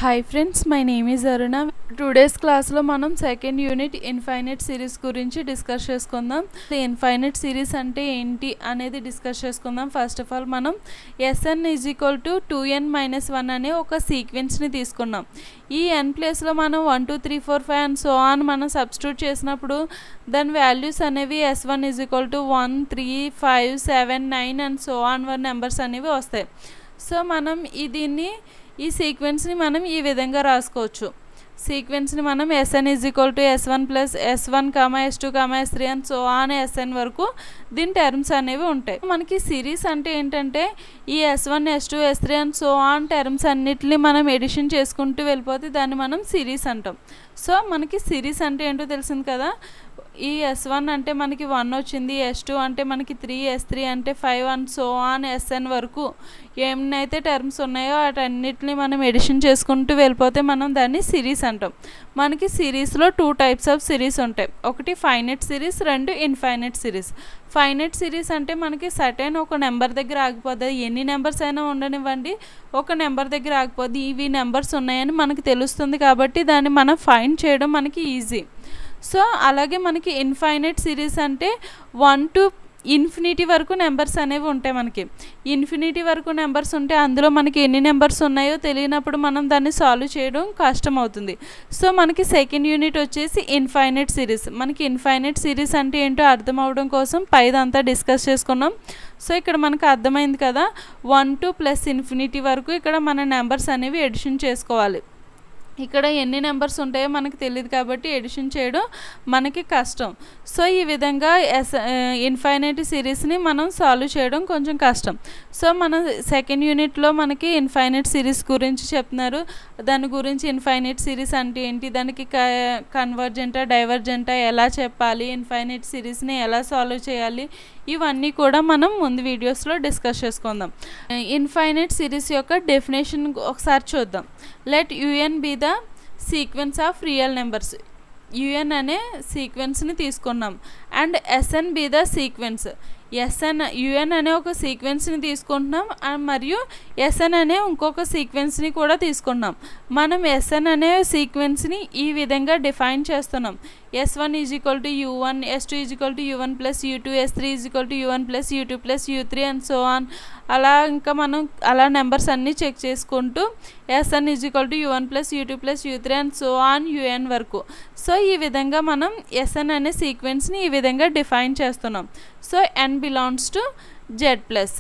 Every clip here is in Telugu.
hi friends my name is Aruna today's క్లాస్లో మనం సెకండ్ యూనిట్ ఇన్ఫైనైట్ సిరీస్ గురించి డిస్కస్ చేసుకుందాం ఇన్ఫైనైట్ సిరీస్ అంటే ఏంటి అనేది డిస్కస్ చేసుకుందాం ఫస్ట్ ఆఫ్ ఆల్ మనం S N is equal to two N minus one అనే ఒక సీక్వెన్స్ని తీసుకున్నాం ఈ ఎన్ ప్లేస్లో మనం one two three four five and so on మనం సబ్స్టిట్యూట్ చేసినప్పుడు దాని వాల్యూస్ అనేవి S one is equal to one three five seven nine and so on one numbers అనేవి వస్తాయి సో మనం ఈ దీన్ని ఈ సీక్వెన్స్ని మనం ఈ విధంగా రాసుకోవచ్చు సీక్వెన్స్ని మనం S N is equal to S one plus S one comma S two comma S three and so on S N వరకు దీని టర్మ్స్ అనేవి ఉంటాయి మనకి సిరీస్ అంటే ఏంటంటే ఈ S one S two S three and so on terms అన్నిటిని మనం ఎడిషన్ చేసుకుంటూ వెళ్ళిపోతే దాన్ని మనం సిరీస్ అంటాం సో మనకి సిరీస్ అంటే ఏంటో తెలిసింది కదా ఈ ఎస్ వన్ అంటే మనకి వన్ వచ్చింది ఎస్ టూ అంటే మనకి త్రీ ఎస్ త్రీ అంటే five and so on S N వరకు ఏమైతే టర్మ్స్ ఉన్నాయో వాటన్నిటిని మనం ఎడిషన్ చేసుకుంటూ వెళ్ళిపోతే మనం దాన్ని సిరీస్ అంటాం మనకి సిరీస్లో టూ టైప్స్ ఆఫ్ సిరీస్ ఉంటాయి ఒకటి ఫైనెట్ సిరీస్ రెండు ఇన్ఫైనెట్ సిరీస్ ఫైనెట్ సిరీస్ అంటే మనకి సటైన్ ఒక నెంబర్ దగ్గర ఆగిపోద్ది ఎన్ని నెంబర్స్ అయినా ఉండనివ్వండి ఒక నెంబర్ దగ్గర ఆగిపోద్ది ఇవి నెంబర్స్ ఉన్నాయని మనకి తెలుస్తుంది కాబట్టి దాన్ని మనం ఫైండ్ చేయడం మనకి ఈజీ సో అలాగే మనకి ఇన్ఫైనైట్ సిరీస్ అంటే వన్ టు ఇన్ఫినిటీ వరకు నెంబర్స్ అనేవి ఉంటాయి మనకి ఇన్ఫినిటీ వరకు నెంబర్స్ ఉంటే అందులో మనకి ఎన్ని నెంబర్స్ ఉన్నాయో తెలియనప్పుడు మనం దాన్ని సాల్వ్ చేయడం కష్టం అవుతుంది సో మనకి సెకండ్ యూనిట్ వచ్చేసి ఇన్ఫైనైట్ సిరీస్ మనకి ఇన్ఫైనైట్ సిరీస్ అంటే ఏంటో అర్థం అవడం కోసం పైదంతా డిస్కస్ చేసుకున్నాం సో ఇక్కడ మనకు అర్థమైంది కదా వన్ టు ప్లస్ ఇన్ఫినిటీ వరకు ఇక్కడ మన నెంబర్స్ అనేవి ఎడిషన్ చేసుకోవాలి ఇక్కడ ఎన్ని నెంబర్స్ ఉంటాయో మనకు తెలియదు కాబట్టి ఎడిషన్ చేయడం మనకి కష్టం సో ఈ విధంగా ఎస్ ఇన్ఫైనైట్ సిరీస్ని మనం సాల్వ్ చేయడం కొంచెం కష్టం సో మన సెకండ్ యూనిట్లో మనకి ఇన్ఫైనైట్ సిరీస్ గురించి చెప్తున్నారు దాని గురించి ఇన్ఫైనైట్ సిరీస్ అంటే ఏంటి దానికి కన్వర్జెంటా డైవర్జెంటా ఎలా చెప్పాలి ఇన్ఫైనైట్ సిరీస్ని ఎలా సాల్వ్ చేయాలి ఇవన్నీ కూడా మనం ముందు వీడియోస్లో డిస్కస్ చేసుకుందాం ఇన్ఫైనైట్ సిరీస్ యొక్క డెఫినేషన్ ఒకసారి చూద్దాం let U N be the sequence of real numbers U N అనే సీక్వెన్స్ని తీసుకున్నాం and S N be the sequence S N U N అనే ఒక సీక్వెన్స్ని తీసుకుంటున్నాం మరియు ఎస్ఎన్ అనే ఇంకొక సీక్వెన్స్ని కూడా తీసుకున్నాం మనం ఎస్ఎన్ అనే సీక్వెన్స్ని ఈ విధంగా డిఫైన్ చేస్తున్నాం S one is equal to U one S two is equal to U one plus U two S three is equal to U one plus U two plus U three and so on అలా ఇంకా మనం అలా నెంబర్స్ అన్నీ చెక్ చేసుకుంటూ S N is equal to U one plus U two plus U three and so on U N వరకు సో ఈ విధంగా మనం ఎస్ఎన్ అనే సీక్వెన్స్ని ఈ విధంగా డిఫైన్ చేస్తున్నాం so N belongs to Z plus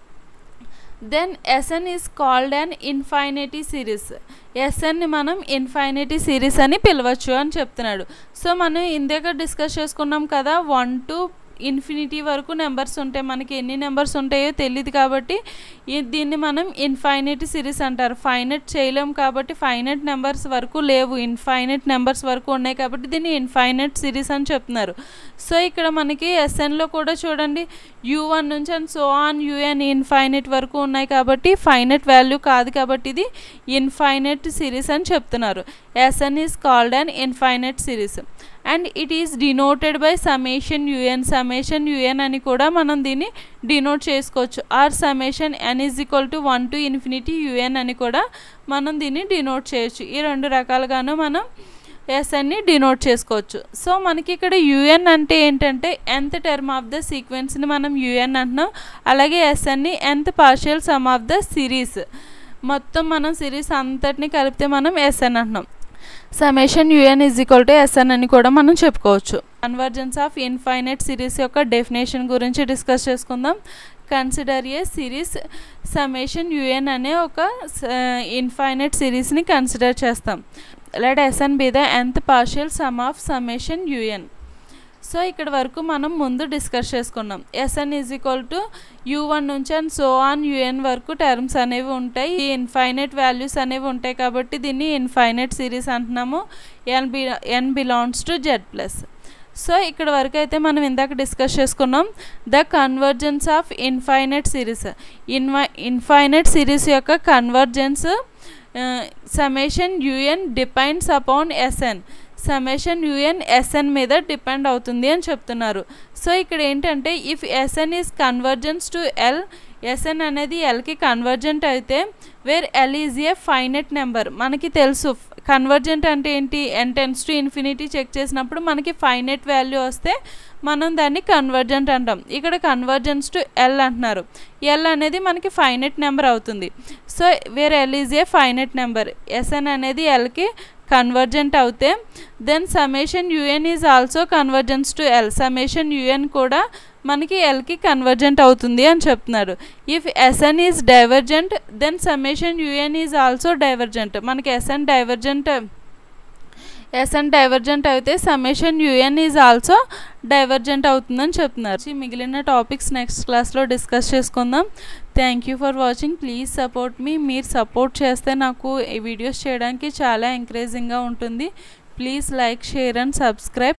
then S N is called an infinity series ఎస్ఎన్ని మనం ఇన్ఫైనిటీ సిరీస్ అని పిలవచ్చు అని చెప్తున్నాడు సో మనం ఇందాక డిస్కస్ చేసుకున్నాం కదా వన్ టు ఇన్ఫినిటీ వరకు నెంబర్స్ ఉంటాయి మనకి ఎన్ని నెంబర్స్ ఉంటాయో తెలియదు కాబట్టి దీన్ని మనం ఇన్ఫైనైట్ సిరీస్ అంటారు ఫైనట్ చేయలేం కాబట్టి ఫైనట్ నెంబర్స్ వరకు లేవు ఇన్ఫైనట్ నెంబర్స్ వరకు ఉన్నాయి కాబట్టి దీన్ని ఇన్ఫైనట్ సిరీస్ అని చెప్తున్నారు సో ఇక్కడ మనకి ఎస్ఎన్లో కూడా చూడండి యూ వన్ నుంచి and so on U N infinite వరకు ఉన్నాయి కాబట్టి ఫైనట్ వాల్యూ కాదు కాబట్టి ఇది ఇన్ఫైనట్ సిరీస్ అని చెప్తున్నారు S N is called an infinite series and it is denoted by summation U N summation U N అని కూడా మనం దీన్ని డినోట్ చేసుకోవచ్చు or summation N is equal to one to infinity U N అని కూడా మనం దీన్ని డినోట్ చేయొచ్చు ఈ రెండు రకాలుగాను మనం ఎస్ఎన్ని డినోట్ చేసుకోవచ్చు సో మనకి ఇక్కడ యుఎన్ అంటే ఏంటంటే ఎంత్ టర్మ్ ఆఫ్ ద సీక్వెన్స్ని మనం యుఎన్ అంటున్నాం అలాగే ఎస్ఎన్ని nth partial sum of the series మొత్తం మనం సిరీస్ అంతటిని కలిపితే మనం ఎస్ఎన్ అంటున్నాం summation U N is equal to S N అని కూడా మనం చెప్పుకోవచ్చు కన్వర్జెన్స్ ఆఫ్ ఇన్ఫైనైట్ సిరీస్ యొక్క డెఫినేషన్ గురించి డిస్కస్ చేసుకుందాం consider a series summation U N అనే ఒక ఇన్ఫైనైట్ సిరీస్ని కన్సిడర్ చేస్తాం let S N be the nth partial sum of summation U N so ఇక్కడ వరకు మనం ముందు డిస్కస్ చేసుకున్నాం S N is equal to U one నుంచి అండ్ సో ఆన్ యుఎన్ వరకు టర్మ్స్ అనేవి ఉంటాయి ఈ ఇన్ఫైనైట్ వాల్యూస్ అనేవి ఉంటాయి కాబట్టి దీన్ని ఇన్ఫైనైట్ సిరీస్ అంటున్నాము N B N belongs to Z plus so ఇక్కడ వరకు అయితే మనం ఇందాక డిస్కస్ చేసుకున్నాం the convergence of infinite series ఇన్వై ఇన్ఫైనైట్ సిరీస్ యొక్క convergence summation U N depends upon S N summation U N S N మీద డిపెండ్ అవుతుంది అని చెప్తున్నారు సో ఇక్కడ ఏంటంటే if S N is convergence to L S N అనేది ఎల్కి కన్వర్జెంట్ అయితే where L is a finite number మనకి తెలుసు కన్వర్జెంట్ అంటే ఏంటి N tends to infinity check చేసినప్పుడు మనకి ఫైనెట్ వాల్యూ వస్తే మనం దాన్ని కన్వర్జెంట్ అంటాం ఇక్కడ కన్వర్జెన్స్ టు ఎల్ అంటున్నారు ఎల్ అనేది మనకి ఫైనెట్ నెంబర్ అవుతుంది so where L is a finite number S N అనేది ఎల్కి కన్వర్జెంట్ అవుతే then summation U N is also convergence to L summation U N కూడా మనకి ఎల్కి కన్వర్జెంట్ అవుతుంది అని చెప్తున్నారు if S N is divergent then summation U N is also divergent మనకి ఎస్ఎన్ డైవర్జెంట్ ఎస్ఎన్ డైవర్జెంట్ అయితే summation U N is also divergent అవుతుందని చెప్తున్నారు మిగిలిన టాపిక్స్ నెక్స్ట్ క్లాస్లో డిస్కస్ చేసుకుందాం thank you for watching please support మీ మీరు సపోర్ట్ చేస్తే నాకు ఈ వీడియోస్ చేయడానికి చాలా ఎంకరేజింగ్గా ఉంటుంది please like share and subscribe